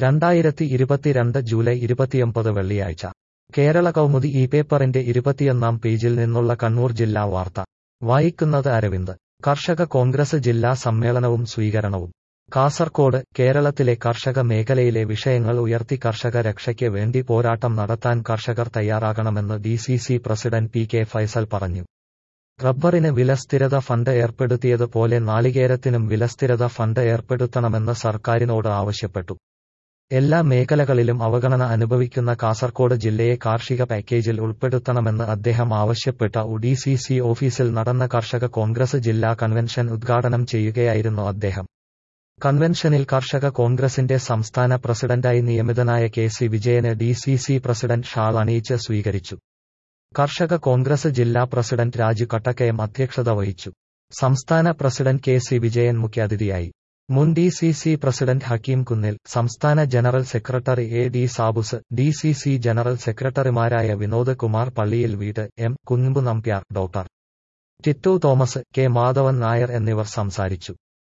രണ്ടായിരത്തി ഇരുപത്തിരണ്ട് ജൂലൈ ഇരുപത്തിയൊമ്പത് വെള്ളിയാഴ്ച കേരള കൗമുദി ഈ പേപ്പറിന്റെ ഇരുപത്തിയൊന്നാം പേജിൽ നിന്നുള്ള കണ്ണൂർ ജില്ലാ വാർത്ത വായിക്കുന്നത് അരവിന്ദ് കർഷക കോൺഗ്രസ് ജില്ലാ സമ്മേളനവും സ്വീകരണവും കാസർകോട് കേരളത്തിലെ കർഷക മേഖലയിലെ വിഷയങ്ങൾ ഉയർത്തി കർഷക രക്ഷയ്ക്ക് വേണ്ടി പോരാട്ടം നടത്താൻ കർഷകർ തയ്യാറാകണമെന്ന് D C C president P K Faisal പറഞ്ഞു റബ്ബറിന് വിലസ്ഥിരത ഫണ്ട് ഏർപ്പെടുത്തിയതുപോലെ നാളികേരത്തിനും വിലസ്ഥിരത ഫണ്ട് ഏർപ്പെടുത്തണമെന്ന് സർക്കാരിനോട് ആവശ്യപ്പെട്ടു എല്ലാ മേഖലകളിലും അവഗണന അനുഭവിക്കുന്ന കാസർകോട് ജില്ലയെ കാർഷിക പാക്കേജിൽ ഉൾപ്പെടുത്തണമെന്ന് അദ്ദേഹം ആവശ്യപ്പെട്ട ഡി സി സി ഓഫീസിൽ നടന്ന കർഷക കോൺഗ്രസ് ജില്ലാ കൺവെൻഷൻ ഉദ്ഘാടനം ചെയ്യുകയായിരുന്നു അദ്ദേഹം കൺവെൻഷനിൽ കർഷക കോൺഗ്രസിന്റെ സംസ്ഥാന പ്രസിഡന്റായി നിയമിതനായ കെ സി വിജയന് D C C president shawl അണിയിച്ച് സ്വീകരിച്ചു കർഷക കോൺഗ്രസ് ജില്ലാ പ്രസിഡന്റ് രാജു കട്ടക്കയം അധ്യക്ഷത വഹിച്ചു സംസ്ഥാന പ്രസിഡന്റ് കെ സി വിജയൻ മുഖ്യാതിഥിയായി മുൻ D C C president Hakeem Kunnil സംസ്ഥാന general secretary A D Sabus D C C general സെക്രട്ടറിമാരായ Vinod Kumar Palliyil Veedu M Kunhambu Nambiar doctor Tittu Thomas K Madhavan Nair എന്നിവർ സംസാരിച്ചു